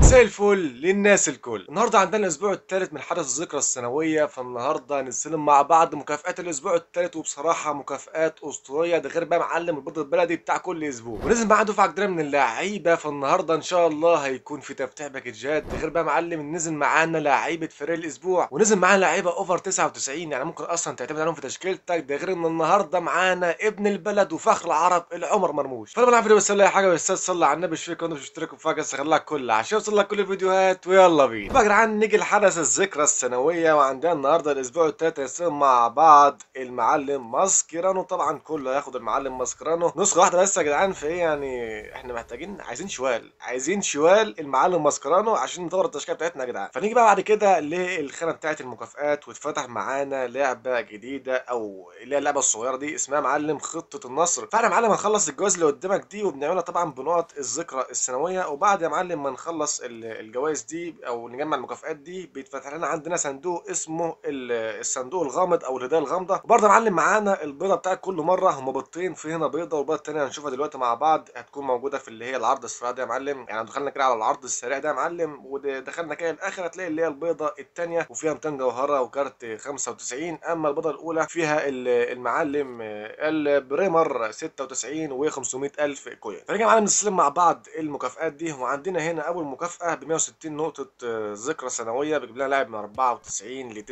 مساء الفل للناس الكل النهارده عندنا الاسبوع الثالث من حدث الذكرى السنويه فالنهارده هنستلم مع بعض مكافئات الاسبوع الثالث وبصراحه مكافئات اسطوريه ده غير بقى معلم البيض البلدي بتاع كل اسبوع ونزل معاه دفعه كبيره من اللعيبه فالنهارده ان شاء الله هيكون في تفتيح باكجات ده غير بقى معلم نزل معانا لعيبه فريق الاسبوع ونزل معانا لعيبه اوفر 99 يعني ممكن اصلا تعتمد عليهم في تشكيلتك ده غير ان النهارده معانا ابن البلد وفخر العرب العمر مرموش فانا بلعب فيديو بس اي حاجه بس صلي على النبي اشترك وانت مش مشترك وفاجئ خليك كلها عشان يوصل لك كل الفيديوهات ويلا بينا بقى يا جدعان نيجي لحدث الذكرى السنويه وعندنا النهارده الاسبوع التالت هنسلم مع بعض المعلم ماسكيرانو طبعا كله هياخد المعلم ماسكيرانو نسخه واحده بس يا جدعان في ايه يعني احنا محتاجين عايزين شوال عايزين شوال المعلم ماسكيرانو عشان نطور التشكيله بتاعتنا يا جدعان فنيجي بقى بعد كده للخانه بتاعت المكافئات واتفتح معانا لعبه جديده او اللي هي اللعبه الصغيره دي اسمها معلم خطه النصر فاحنا يا معلم هنخلص الجوائز اللي قدامك دي وبنعملها طبعا بنقط الذكرى السنويه وبعد يا معلم ما نخلص ال- الجوائز دي او نجمع المكافئات دي بيتفتح لنا عندنا صندوق اسمه ال- الصندوق الغامض او الهدايا الغامضه وبرضه يا معلم معانا البيضه بتاعت كل مره هم بيضتين في هنا بيضه والبيضه الثانيه هنشوفها دلوقتي مع بعض هتكون موجوده في اللي هي العرض السريع ده يا معلم يعني دخلنا كده على العرض السريع ده يا معلم ودخلنا كده الاخر هتلاقي اللي هي البيضه الثانيه وفيها 200 جوهره وكارت 95 اما البيضه الاولى فيها ال- المعلم آه، البريمر 96 و500 الف كوين فنيجي يا معلم نستلم مع بعض المكافئات دي وعندنا هنا اول مكافاه ب 160 نقطه آه، ذكرى سنويه بيجيب لنا لاعب من 94 ل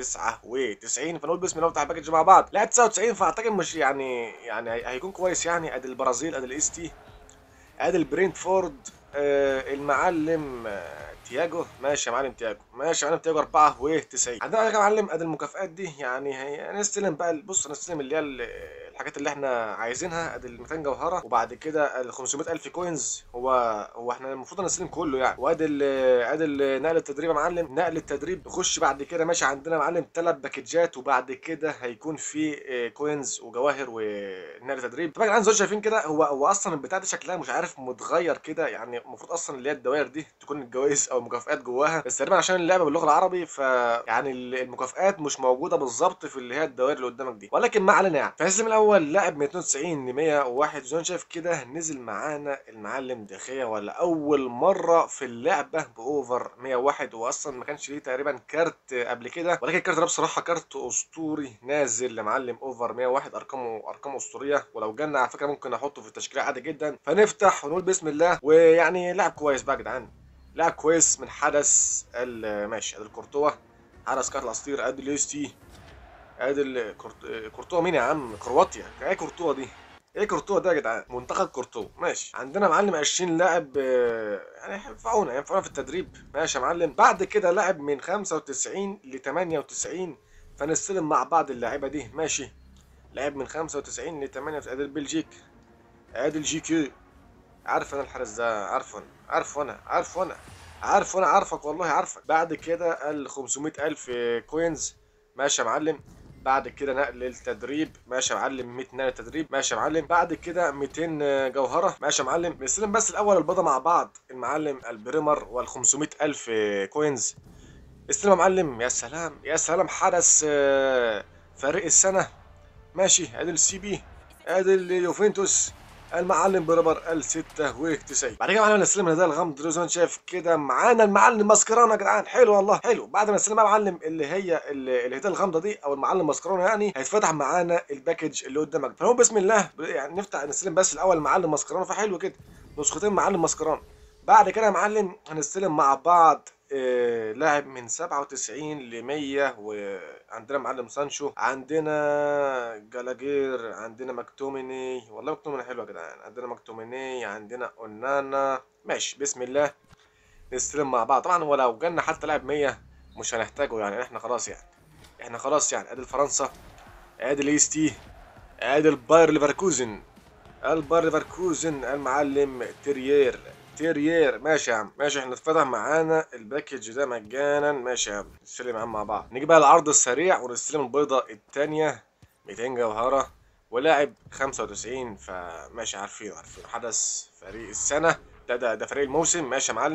99 فنقول بسم الله ونفتح الباكج مع بعض لاعب 99 فاعتقد مش يعني يعني هي- هيكون كويس يعني ادي البرازيل ادي الاس تي ادي البرينتفورد آه المعلم آه تياجو ماشي يا معلم تياجو ماشي يا معلم تياجو 94 عندنا يا معلم ادي المكافئات دي يعني هي- هنستلم بقى بص هنستلم اللي هي ال- الحاجات اللي احنا عايزينها ادي ال 200 جوهره وبعد كده ال 500 الف كوينز هو هو احنا المفروض نستلم كله يعني وادي ال- ادي ال- نقل التدريب يا معلم نقل التدريب نخش بعد كده ماشي عندنا يا معلم ثلاث باكجات وبعد كده هيكون في آه، كوينز وجواهر ونقل تدريب طبعا يا جدعان زي ما شايفين كده هو هو اصلا البتاع دي شكلها مش عارف متغير كده يعني المفروض اصلا اللي هي الدوائر دي تكون الجوائز او المكافئات جواها بس تقريبا عشان اللعبه باللغه العربي ف يعني ال- المكافئات مش موجوده بالظبط في اللي هي الدوائر اللي قدامك دي ولكن ما علينا يعني فالسلم الاول لاعب من 92 ل 101 زي ما انت شايف كده نزل معانا المعلم دخية ولا اول مره في اللعبه باوفر 101 واصلا ما كانش ليه تقريبا كارت قبل كده ولكن الكارت ده بصراحه كارت اسطوري نازل لمعلم اوفر 101 ارقامه ارقام اسطوريه ولو جالنا على فكره ممكن نحطه في التشكيله عادي جدا فنفتح ونقول بسم الله ويعني لاعب كويس بقى يا جدعان لاعب كويس من حدث ال- ماشي ادي الكورتوا حدث كارت الاسطير ادي الاس تي ادي الكورت- كورتوا مين يا عم كرواتيا ايه كورتوا دي ايه كورتوا ده يا جدعان منتخب كورتوا ماشي عندنا معلم 20 لاعب آه، يعني ينفعونا ينفعونا في التدريب ماشي يا معلم بعد كده لاعب من 95 ل 98 فنستلم مع بعض اللاعيبه دي ماشي لاعب من 95 ل 98 ادي البلجيك ادي الجي كيو عارف انا الحارس ده عارفه انا عارفه انا عارفه انا عارفه انا عارفك والله عارفك بعد كده ال 500 الف كوينز ماشي يا معلم بعد كده نقل التدريب ماشي يا معلم 100 نقل تدريب ماشي يا معلم بعد كده 200 جوهره ماشي يا معلم نستلم بس الاول البيضه مع بعض المعلم البريمر وال 500 الف كوينز استلم يا معلم يا سلام يا سلام حدث آه، فريق السنه ماشي ادي السي بي ادي اليوفنتوس المعلم بربر ال 96 بعد كده معلم نستلم الهدايا الغامض زي ما انت شايف كده معانا المعلم ماسكرانو يا جدعان حلو والله حلو بعد ما نستلم يا معلم اللي هي ال- الهدايا الغامضه دي او المعلم ماسكرانو يعني هيتفتح معانا الباكج اللي قدامك فهو بسم الله ب- يعني نفتح نستلم بس الاول المعلم ماسكرانو فحلو كده نسختين معلم ماسكرانو بعد كده يا معلم هنستلم مع بعض آه، لاعب من 97 ل 100 وعندنا معلم سانشو عندنا جالاجير عندنا مكتوميني والله مكتوميني حلو يا جدعان عندنا مكتوميني عندنا اونانا ماشي بسم الله نستلم مع بعض طبعا ولو جالنا حتى لاعب 100 مش هنحتاجه يعني احنا خلاص يعني احنا خلاص يعني ادي فرنسا ادي الايس تي ادي الباير ليفركوزن الباير ليفركوزن المعلم تيريير تيريير ماشي يا عم ماشي احنا اتفتح معانا الباكج ده مجانا ماشي يا عم نستلم يا عم مع بعض نيجي بقى العرض السريع ونستلم البيضه الثانيه 200 جوهره ولاعب 95 فماشي عارفين عارفين حدث فريق السنه ده ده ده فريق الموسم ماشي يا معلم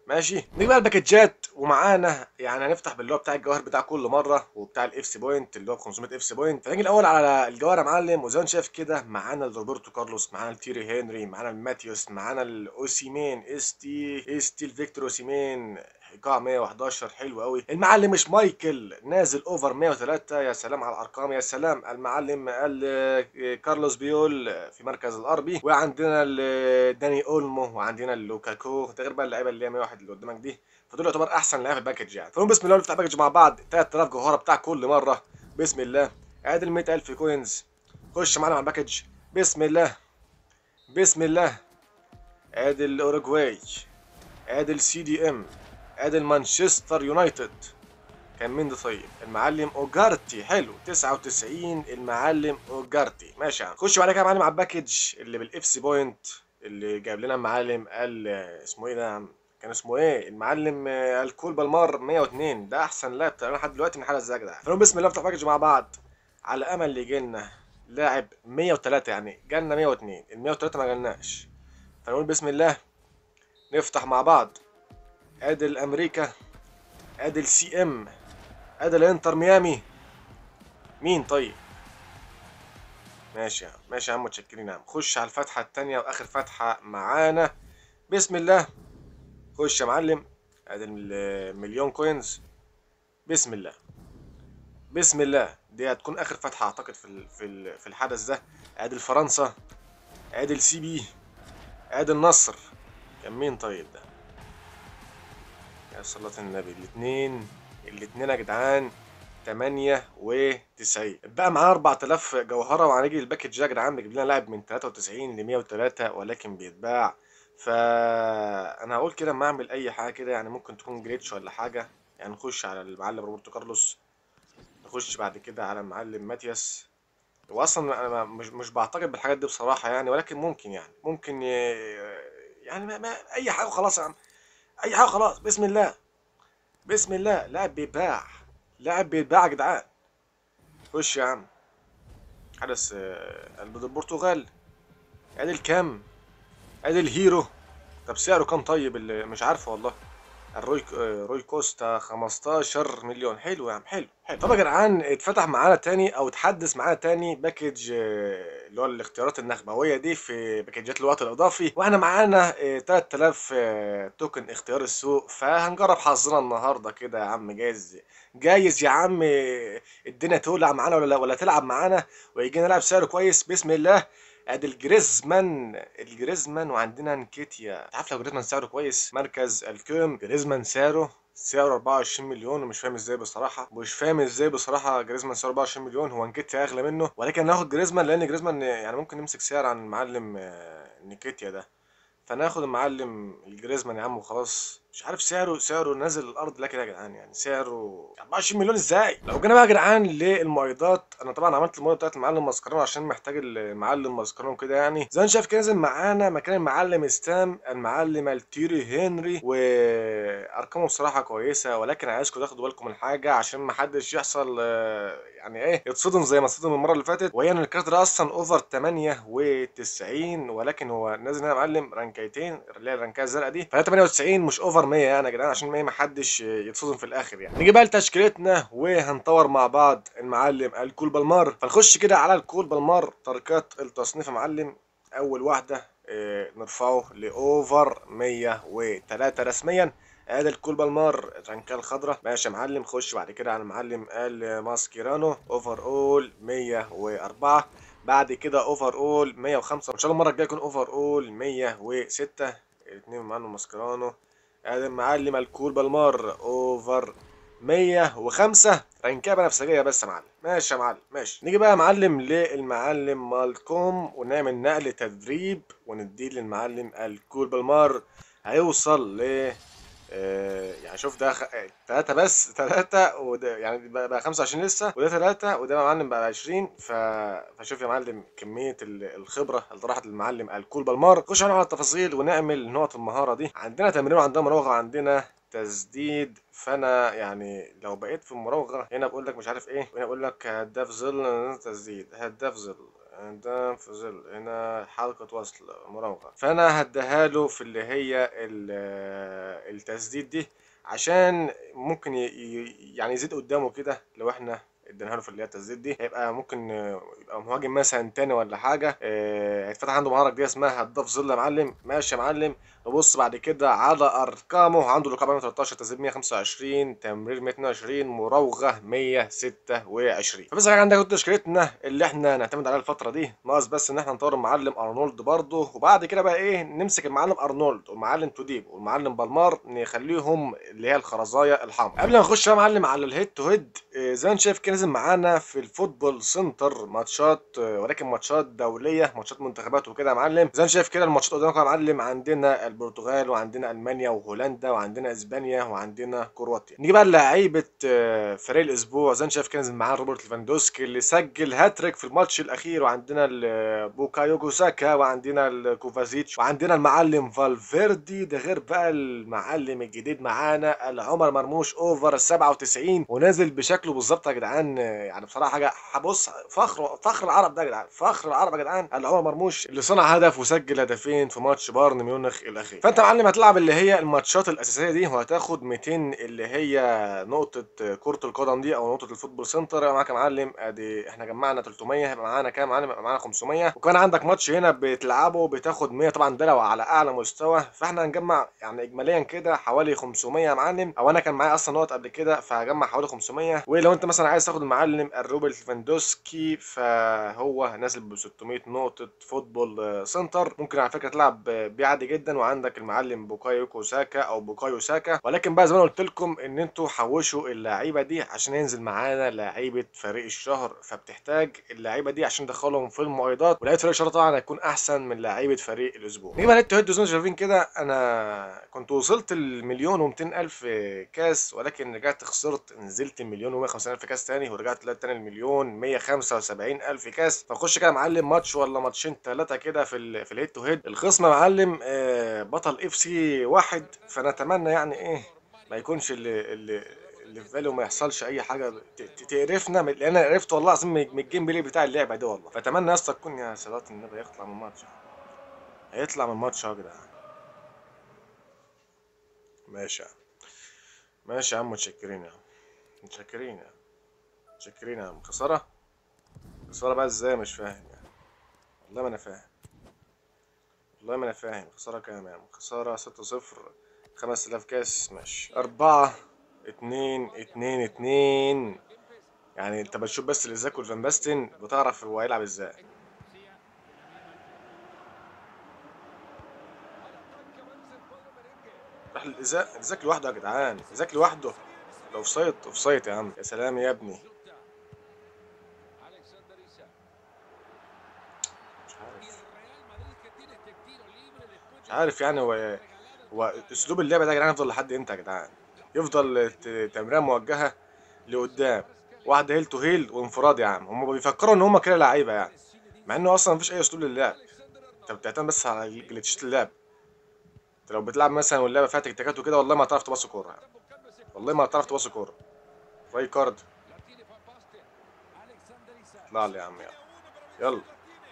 ماشي نيجي بقى الباكجات ومعانا يعني هنفتح باللي هو بتاع الجواهر بتاع كل مره وبتاع الاف سي بوينت اللي هو ب 500 اف سي بوينت فنيجي الاول على الجواهر يا معلم وزي ما انت شايف كده معانا روبرتو كارلوس معانا التيري هنري معانا الماتيوس معانا الاوسيمين اس تي اس تي الفيكتور اوسيمين ايقاع 111 حلو قوي المعلم مش مايكل نازل اوفر 103 يا سلام على الارقام يا سلام المعلم قال كارلوس بيول في مركز الاربي وعندنا داني اولمو وعندنا لوكاكو ده غير بقى اللعيبه اللي هي 101 اللي قدامك دي فدول يعتبر احسن لعيبه في الباكج يعني فنقول بسم الله نفتح باكج مع بعض 3000 جوهره بتاع كل مره بسم الله ادي ال 100000 كوينز خش معانا على الباكج بسم الله بسم الله ادي الاوروجواي ادي السي دي ام ادي مانشستر يونايتد كان مين ده طيب المعلم اوجارتي حلو 99 المعلم اوجارتي ماشي يا عم خش بعد كده يا معلم على الباكج اللي بالاف سي بوينت اللي جايب لنا المعلم قال اسمه ايه ده يا عم كان اسمه ايه المعلم الكول بالمار 102 ده احسن لاعب تقريبا لحد دلوقتي من حاله الزجدة فنقول بسم الله نفتح باكج مع بعض على امل اللي يجي لنا لاعب 103 يعني جالنا 102 ال 103 ما جالناش فنقول بسم الله نفتح مع بعض ادي الامريكا ادي السي ام ادي الانتر ميامي مين طيب ماشي يا عم ماشي يا عم متشكرين يا عم خش على الفتحة التانية واخر فتحة معانا بسم الله خش يا معلم ادي المليون كوينز بسم الله بسم الله دي هتكون اخر فتحة اعتقد في في في الحدث ده ادي الفرنسا ادي السي بي ادي النصر كان مين طيب ده يا صلاة النبي الاثنين الاثنين يا جدعان تمانية وتسعين بقى معاه أربعة آلاف جوهرة وهنيجي الباكج ده يا جدعان بيجيب لنا لاعب من تلاتة وتسعين لمية وتلاتة ولكن بيتباع فأنا هقول كده اما أعمل أي حاجة كده يعني ممكن تكون جريتش ولا حاجة يعني نخش على المعلم روبرتو كارلوس نخش بعد كده على المعلم ماتياس واصلا انا مش مش بعتقد بالحاجات دي بصراحه يعني ولكن ممكن يعني ممكن يعني ما, ما اي حاجه خلاص يا عم اي حاجه خلاص بسم الله بسم الله لاعب بيتباع لاعب بيتباع يا جدعان خش يا عم حدث ضد البرتغال ادي الكام ادي الهيرو طب سعره كام طيب اللي مش عارفه والله الروي روي كوستا 15 مليون حلو يا عم حلو حلو طب يا جدعان اتفتح معانا تاني او اتحدث معانا تاني باكج اللي هو الاختيارات النخبويه دي في باكجات الوقت الاضافي واحنا معانا 3000 توكن اختيار السوق فهنجرب حظنا النهارده كده يا عم جايز جايز يا عم الدنيا تولع معانا ولا ولا تلعب معانا ويجي نلعب سعره كويس بسم الله ادي الجريزمان الجريزمان وعندنا نكيتيا عارف لو جريزمان سعره كويس مركز الكوم جريزمان سعره سعره 24 مليون ومش فاهم ازاي بصراحه مش فاهم ازاي بصراحه جريزمان سعره 24 مليون هو نكيتيا اغلى منه ولكن ناخد جريزمان لان جريزمان يعني ممكن نمسك سعر عن المعلم نكيتيا ده فناخد المعلم الجريزمان يا عم وخلاص مش عارف سعره سعره نازل الارض لا كده يا جدعان يعني سعره 24 مليون ازاي لو جينا بقى يا جدعان للمؤيدات انا طبعا عملت المؤيد بتاعت المعلم ماسكرون عشان محتاج المعلم ماسكرون كده يعني زي ما انت شايف كده نازل معانا مكان المعلم ستام المعلم التيري هنري وارقامه بصراحه كويسه ولكن عايزكم تاخدوا بالكم من حاجه عشان ما حدش يحصل يعني ايه يتصدم زي ما اتصدم المره اللي فاتت وهي ان الكارت ده اصلا اوفر 98 ولكن هو نازل هنا معلم رانكايتين اللي هي الرانكايه الزرقاء دي ف 98 مش اوفر 100 يعني يا جدعان عشان ما حدش يتصدم في الاخر يعني نيجي بقى لتشكيلتنا وهنطور مع بعض المعلم الكول بالمار فنخش كده على الكول بالمار تركات التصنيف يا معلم اول واحده اه نرفعه لاوفر 103 رسميا ادي الكول بالمار الرنكه الخضراء ماشي يا معلم خش بعد كده على المعلم الماسكيرانو اوفر اول 104 بعد كده اوفر اول 105 ان شاء الله المره الجايه يكون اوفر اول 106 الاثنين معلم ماسكيرانو ادي المعلم الكول بالمار اوفر 105 رنكاه بنفسجيه بس يا معلم ماشي يا معلم ماشي نيجي بقى يا معلم للمعلم مالكوم ونعمل نقل تدريب ونديه للمعلم الكول بالمار هيوصل ل آه يعني شوف ده خ... تلاتة بس تلاتة وده يعني بقى 25 لسه وده تلاتة وده يا معلم بقى 20 ف... فشوف يا معلم كمية الخبرة اللي راحت للمعلم الكول بالمار خش على التفاصيل ونعمل نقط المهارة دي عندنا تمرين وعندنا مراوغة وعندنا تسديد فانا يعني لو بقيت في المراوغه هنا بقول لك مش عارف ايه وهنا بقول لك هداف ظل تسديد هداف ظل ده في ظل هنا حلقة وصل مراوغة فأنا هديها له في اللي هي ال- التسديد دي عشان ممكن ي- ي- يعني يزيد قدامه كده لو احنا ادينا له في اللي هي التسديد دي هيبقى ممكن آه، يبقى مهاجم مثلا تاني ولا حاجه آه، هيتفتح عنده مهاره جديده اسمها هداف ظل يا معلم ماشي يا معلم نبص بعد كده على ارقامه عنده لقاء 113 تسديد 125 تمرير 122 مراوغه 126 فبس يا عندك تشكيلتنا اللي احنا نعتمد عليها الفتره دي ناقص بس ان احنا نطور المعلم ارنولد برضه وبعد كده بقى ايه نمسك المعلم ارنولد والمعلم توديب والمعلم بالمار نخليهم اللي هي الخرزايه الحمراء قبل ما نخش يا معلم على الهيد تو هيد آه، زي ما انت شايف كده نزل معانا في الفوتبول سنتر ماتشات آه، ولكن ماتشات دوليه ماتشات منتخبات وكده يا معلم زي ما انت شايف كده الماتشات قدامك يا معلم عندنا البرتغال وعندنا المانيا وهولندا وعندنا اسبانيا وعندنا كرواتيا نيجي بقى لعيبه آه، فريق الاسبوع زي ما انت شايف كده نزل معانا روبرت ليفاندوسكي اللي سجل هاتريك في الماتش الاخير وعندنا ال- بوكايوكو ساكا وعندنا الكوفازيتش وعندنا المعلم فالفيردي ده غير بقى المعلم الجديد معانا العمر مرموش اوفر 97 ونازل بشكله بالظبط يا جدعان يعني بصراحه حاجه هبص فخر فخر العرب ده يا جدعان فخر العرب يا جدعان العمر مرموش اللي صنع هدف وسجل هدفين في ماتش بايرن ميونخ الاخير فانت يا معلم هتلعب اللي هي الماتشات الاساسيه دي وهتاخد 200 اللي هي نقطه كره القدم دي او نقطه الفوتبول سنتر يبقى معاك يا معلم ادي احنا جمعنا 300 هيبقى معانا كام يا معلم هيبقى معانا 500 وكان عندك ماتش هنا بتلعبه بتاخد 100 طبعا ده لو على اعلى مستوى فاحنا هنجمع يعني اجماليا كده حوالي 500 يا معلم او انا كان معايا اصلا نقط قبل كده فهجمع حوالي 500 ولو انت مثلا عايز تاخد المعلم الروبرت ليفاندوسكي فهو نازل ب 600 نقطه فوتبول آه، سنتر ممكن على فكره تلعب بيه عادي جدا وعندك المعلم بوكايوكو ساكا او بوكايو ساكا ولكن بقى زي ما أنا قلت لكم ان انتوا حوشوا اللعيبه دي عشان ينزل معانا لعيبه فريق الشهر فبتحتاج اللعيبه دي عشان ندخلهم في المعيضات ولعيبه فريق الشهر طبعا هيكون احسن من لعيبه فريق الاسبوع نيجي بقى للتو هيد زي ما انتوا شايفين كده انا كنت وصلت المليون و200 الف كاس ولكن رجعت خسرت نزلت المليون و150 الف كاس تاني ورجعت طلعت تاني المليون 175 الف كاس فنخش كده يا معلم ماتش ولا ماتشين ثلاثه كده في ال في الهيد تو هيد الخصم يا معلم آه، بطل اف سي واحد فنتمنى يعني ايه ما يكونش اللي اللي اللي في بالي وما يحصلش اي حاجه ت- ت- تقرفنا من- لان انا عرفت والله العظيم من من الجيم بلاي بتاع اللعبه دي والله فاتمنى يا اسطى تكون يا صلاه النبي يطلع من الماتش هيطلع من الماتش اهو يا جدعان ماشي يا عم ماشي يا عم متشكرين يا عم متشكرين يا عم متشكرين يا عم خساره خساره بقى ازاي مش فاهم يعني والله ما انا فاهم والله ما انا فاهم خساره كام يا عم خساره 6 0 5000 كاس ماشي أربعة اتنين اتنين اتنين يعني انت بتشوف بس الإزاك والفان باستن بتعرف هو هيلعب ازاي راح الإزاك الإزاك لوحده يا جدعان الإزاك لوحده لو في سايت اوف سايت يا عم يا سلام يا ابني مش عارف مش عارف يعني هو هو اسلوب اللعبه ده يا جدعان يفضل لحد امتى يا جدعان يفضل ت- تمريره موجهه لقدام واحده هيل تو هيل وانفراد يا عم هم بيفكروا ان هم كده لعيبه يعني مع انه اصلا مفيش اي اسلوب للعب انت بتعتمد بس على جلتشات اللعب انت لو بتلعب مثلا واللعبه فيها تكتيكات وكده والله ما هتعرف تباصي كوره يعني. والله ما هتعرف تباصي كوره راي كارد اطلع لي يا عم يلا يلا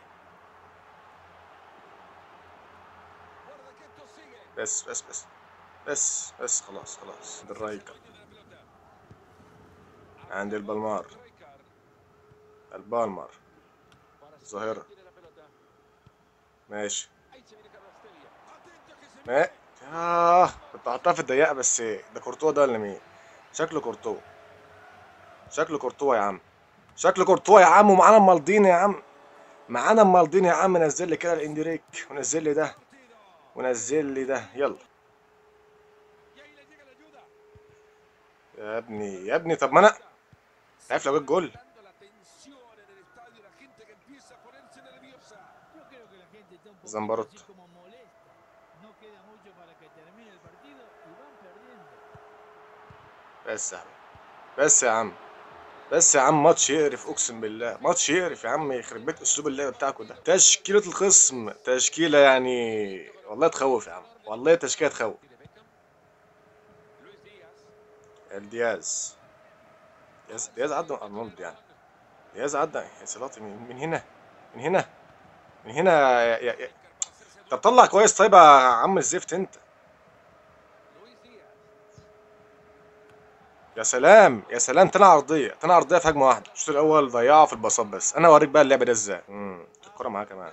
بس بس بس بس بس خلاص خلاص عند الرايكر عند البلمار البالمر الظاهرة ماشي ما آه كنت حاطها في الضيقة بس ده كورتوا ده ولا مين؟ شكله كورتوا شكله كورتوا يا عم شكله كورتوا يا عم ومعانا مالديني يا عم معانا مالديني يا عم نزل لي كده الاندريك ونزل لي ده ونزل لي ده يلا يا ابني يا ابني طب ما انا عارف لو جت جول Yo creo que la gente está un poquito Zambarot. así como molesta. No queda mucho para que termine el partido y van perdiendo. بس يا عم بس يا عم بس يا عم ماتش يقرف اقسم بالله ماتش يقرف يا عم يخرب بيت اسلوب اللعب بتاعكم ده تشكيله الخصم تشكيله يعني والله تخوف يا عم والله تشكيله تخوف الدياز دياز دياز عدى من ارنولد يعني دياز عدى يا صلاتي من, من هنا من هنا من هنا يا يا يا. طب طلع كويس طيب يا عم الزفت انت يا سلام يا سلام تاني عرضيه تاني عرضيه في هجمه واحده الشوط الاول ضيعه في الباصات بس انا اوريك بقى اللعبه ده ازاي امم الكوره معاه كمان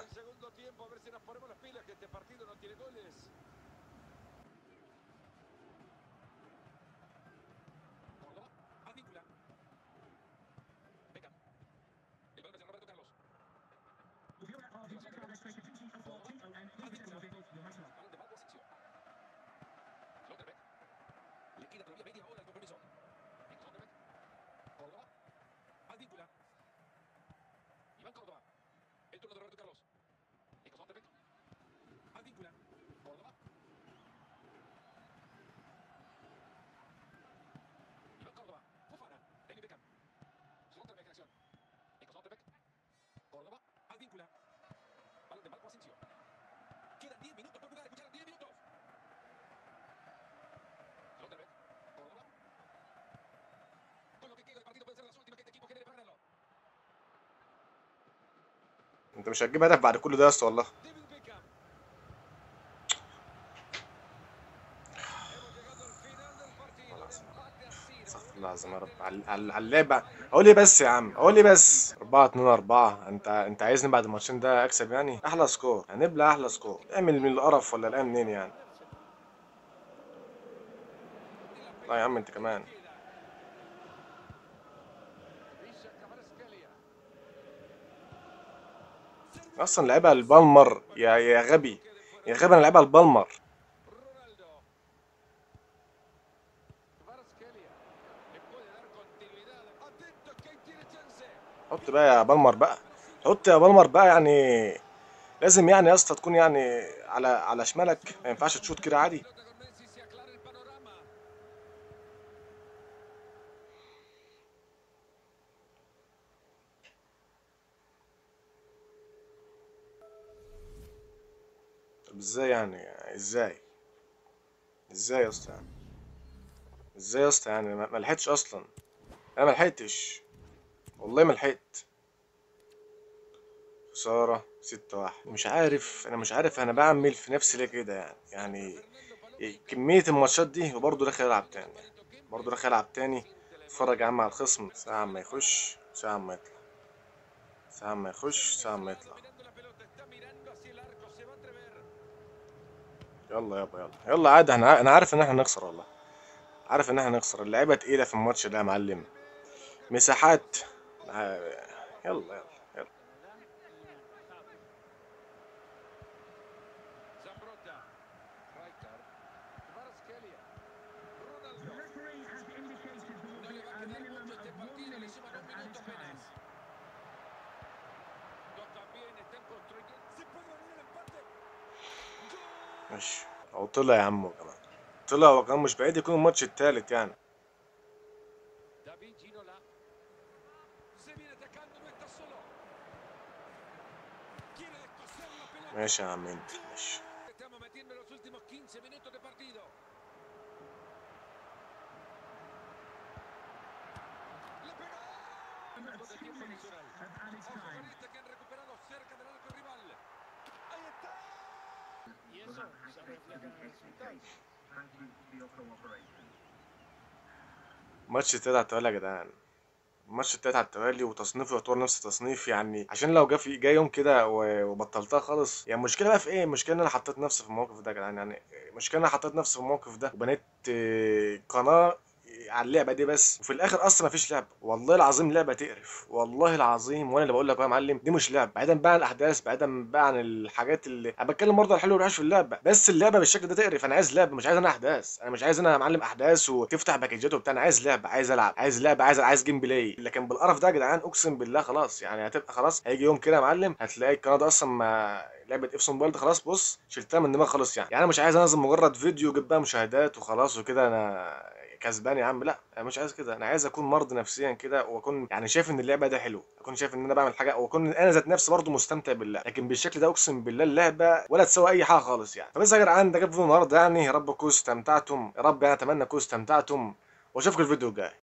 انت مش هتجيب هدف بعد كل ده يا اسطى والله استغفر الله العظيم يا رب على على- على اللعبة اقول ايه بس يا عم اقول ايه بس 4 2 4 انت انت عايزني بعد الماتشين ده اكسب يعني احلى سكور هنبلع احلى سكور اعمل من القرف ولا الان منين يعني لا يا عم انت كمان اصلا لعبها البالمر يا يا غبي يا غبي انا لعبها البالمر حط بقى يا بالمر بقى حط يا بالمر بقى يعني لازم يعني يا اسطى تكون يعني على على شمالك ما ينفعش تشوط كده عادي طب ازاي يعني ازاي ازاي يا اسطى يعني ازاي يا اسطى يعني ما ما لحقتش اصلا انا ما لحقتش والله ما لحقت خسارة ستة واحد مش عارف انا مش عارف انا بعمل في نفسي ليه كده يعني يعني إيه كمية الماتشات دي وبرضه داخل العب تاني برضه داخل العب تاني اتفرج يا عم على الخصم ساعة ما يخش ساعة ما يطلع ساعة ما يخش ساعة ما يطلع يلا يابا يلا يلا عادي انا انا عارف ان احنا نخسر والله عارف ان احنا نخسر اللعيبه تقيله في الماتش ده يا معلم مساحات آه، يلا يلا يلا ماشي او طلع يا عم كمان طلع وكمان مش بعيد يكون الماتش التالت يعني ماشي يا عم انت ماشي Stiamo metiendo en los últimos 15 minutos de partido. Le pegó. Minutos de tiempo adicional. Futbolista que han recuperado cerca del arco rival. Ahí está. Y eso se refleja en el resultado. ماتش التالت على التوالي يا جدعان الماتش التالت على التوالي وتصنيفي يعتبر نفس التصنيف يعني عشان لو جه في جاي يوم كده و- وبطلتها خالص يعني المشكله بقى في ايه المشكله ان انا حطيت نفسي في الموقف ده يا جدعان يعني المشكله ان انا حطيت نفسي في الموقف ده وبنيت آه، قناه على اللعبه دي بس وفي الاخر اصلا مفيش لعبه والله العظيم لعبه تقرف والله العظيم وانا اللي بقول لك يا معلم دي مش لعبه بعيدا بقى عن الاحداث بعيدا بقى عن الحاجات اللي انا بتكلم برضه على الحلو والوحش في اللعبه بس اللعبه بالشكل ده تقرف انا عايز لعبه مش عايز انا احداث انا مش عايز انا يا معلم احداث وتفتح باكجات وبتاع انا عايز لعبه عايز العب عايز لعبه عايز عايز جيم بلاي لكن بالقرف ده يا جدعان اقسم بالله خلاص يعني هتبقى خلاص هيجي يوم كده يا معلم هتلاقي القناه ده اصلا ما لعبه ابسون بولد خلاص بص شلتها من دماغي خالص يعني يعني انا مش عايز انزل مجرد فيديو يجيب بقى مشاهدات وخلاص وكده انا كسبان يا عم لا انا مش عايز كده انا عايز اكون مرضي نفسيا كده واكون يعني شايف ان اللعبه ده حلو اكون شايف ان انا بعمل حاجه واكون انا ذات نفسي برضه مستمتع باللعب لكن بالشكل ده اقسم بالله اللعبه ولا تسوي اي حاجه خالص يعني فبس يا جدعان ده كان فيديو النهارده يعني يا رب تكونوا استمتعتم يا رب يعني اتمنى تكونوا استمتعتم واشوفكم الفيديو الجاي